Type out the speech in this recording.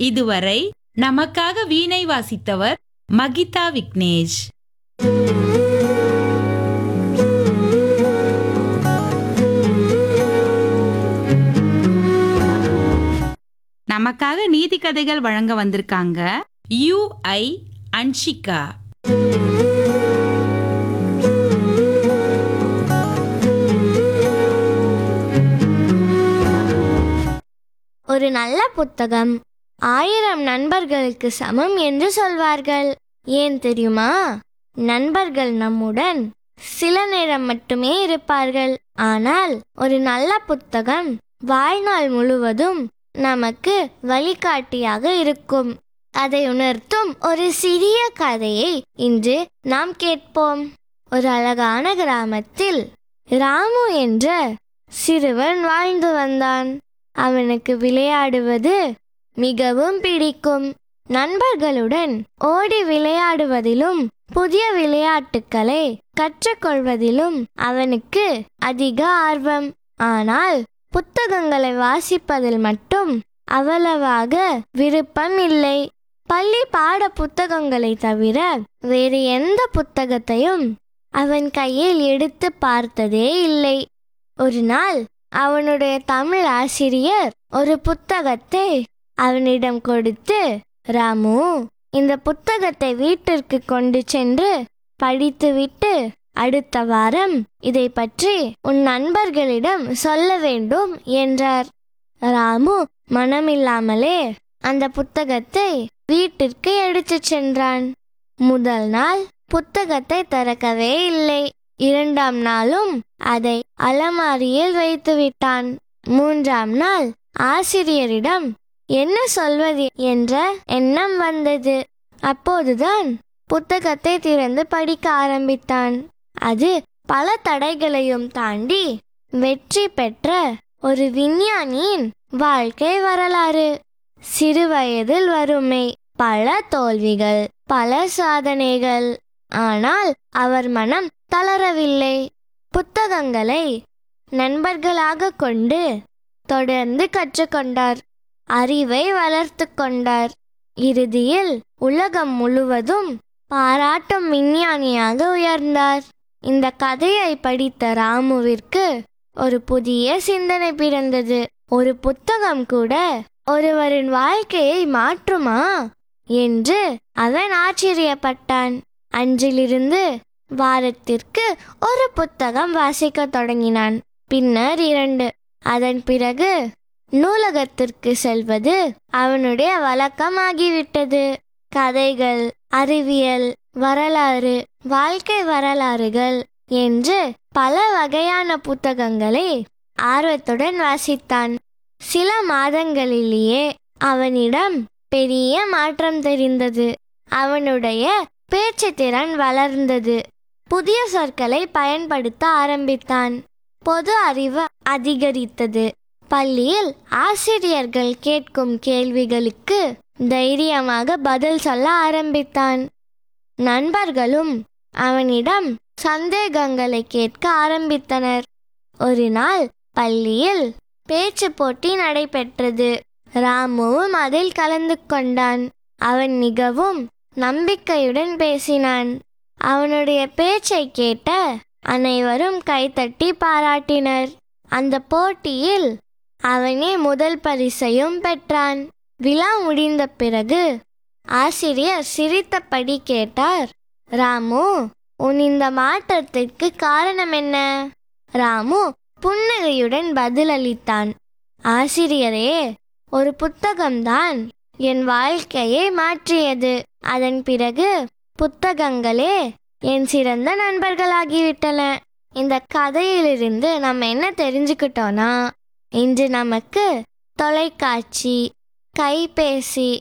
இதுவரை நமக்காக வீணை வாசித்தவர் மகிதா விக்னேஷ் நமக்காக நீதி கதைகள் வழங்க வந்திருக்காங்க யூ ஐ அன்ஷிகா ஒரு நல்ல புத்தகம் ஆயிரம் நண்பர்களுக்கு சமம் என்று சொல்வார்கள் ஏன் தெரியுமா நண்பர்கள் நம்முடன் சில நேரம் மட்டுமே இருப்பார்கள் ஆனால் ஒரு நல்ல புத்தகம் வாழ்நாள் முழுவதும் நமக்கு வழிகாட்டியாக இருக்கும் அதை உணர்த்தும் ஒரு சிறிய கதையை இன்று நாம் கேட்போம் ஒரு அழகான கிராமத்தில் ராமு என்ற சிறுவன் வாழ்ந்து வந்தான் அவனுக்கு விளையாடுவது மிகவும் பிடிக்கும் நண்பர்களுடன் ஓடி விளையாடுவதிலும் புதிய விளையாட்டுக்களை கற்றுக்கொள்வதிலும் அவனுக்கு அதிக ஆர்வம் ஆனால் புத்தகங்களை வாசிப்பதில் மட்டும் அவ்வளவாக விருப்பம் இல்லை பள்ளி பாட புத்தகங்களை தவிர வேறு எந்த புத்தகத்தையும் அவன் கையில் எடுத்து பார்த்ததே இல்லை ஒரு நாள் அவனுடைய தமிழ் ஆசிரியர் ஒரு புத்தகத்தை அவனிடம் கொடுத்து ராமு இந்த புத்தகத்தை வீட்டிற்கு கொண்டு சென்று படித்துவிட்டு அடுத்த வாரம் இதை பற்றி உன் நண்பர்களிடம் சொல்ல வேண்டும் என்றார் ராமு மனமில்லாமலே அந்த புத்தகத்தை வீட்டிற்கு எடுத்துச் சென்றான் முதல் நாள் புத்தகத்தை திறக்கவே இல்லை இரண்டாம் நாளும் அதை அலமாரியில் வைத்து விட்டான் மூன்றாம் நாள் ஆசிரியரிடம் என்ன சொல்வது என்ற எண்ணம் வந்தது அப்போதுதான் புத்தகத்தை திறந்து படிக்க ஆரம்பித்தான் அது பல தடைகளையும் தாண்டி வெற்றி பெற்ற ஒரு விஞ்ஞானியின் வாழ்க்கை வரலாறு சிறுவயதில் வறுமை பல தோல்விகள் பல சாதனைகள் ஆனால் அவர் மனம் தளரவில்லை புத்தகங்களை நண்பர்களாக கொண்டு தொடர்ந்து கற்றுக்கொண்டார் அறிவை வளர்த்து கொண்டார் இறுதியில் உலகம் முழுவதும் பாராட்டும் விஞ்ஞானியாக உயர்ந்தார் இந்த கதையை படித்த ராமுவிற்கு ஒரு புதிய சிந்தனை பிறந்தது ஒரு புத்தகம் கூட ஒருவரின் வாழ்க்கையை மாற்றுமா என்று அவன் ஆச்சரியப்பட்டான் அன்றிலிருந்து வாரத்திற்கு ஒரு புத்தகம் வாசிக்கத் தொடங்கினான் பின்னர் இரண்டு அதன் பிறகு நூலகத்திற்கு செல்வது அவனுடைய வழக்கமாகிவிட்டது கதைகள் அறிவியல் வரலாறு வாழ்க்கை வரலாறுகள் என்று பல வகையான புத்தகங்களை ஆர்வத்துடன் வாசித்தான் சில மாதங்களிலேயே அவனிடம் பெரிய மாற்றம் தெரிந்தது அவனுடைய பேச்சு திறன் வளர்ந்தது புதிய சொற்களை பயன்படுத்த ஆரம்பித்தான் பொது அறிவு அதிகரித்தது பள்ளியில் ஆசிரியர்கள் கேட்கும் கேள்விகளுக்கு தைரியமாக பதில் சொல்ல ஆரம்பித்தான் நண்பர்களும் அவனிடம் சந்தேகங்களை கேட்க ஆரம்பித்தனர் ஒரு நாள் பள்ளியில் பேச்சு போட்டி நடைபெற்றது ராமுவும் அதில் கலந்து கொண்டான் அவன் மிகவும் நம்பிக்கையுடன் பேசினான் அவனுடைய பேச்சை கேட்ட அனைவரும் கைத்தட்டி பாராட்டினர் அந்த போட்டியில் அவனே முதல் பரிசையும் பெற்றான் விழா முடிந்த பிறகு ஆசிரியர் சிரித்தபடி கேட்டார் ராமு உன் இந்த மாற்றத்திற்கு காரணம் என்ன ராமு புன்னகையுடன் பதிலளித்தான் ஆசிரியரே ஒரு புத்தகம்தான் என் வாழ்க்கையை மாற்றியது அதன் பிறகு புத்தகங்களே என் சிறந்த நண்பர்களாகிவிட்டன இந்த கதையிலிருந்து நம்ம என்ன தெரிஞ்சுக்கிட்டோம்னா இன்று நமக்கு தொலைக்காட்சி கைபேசி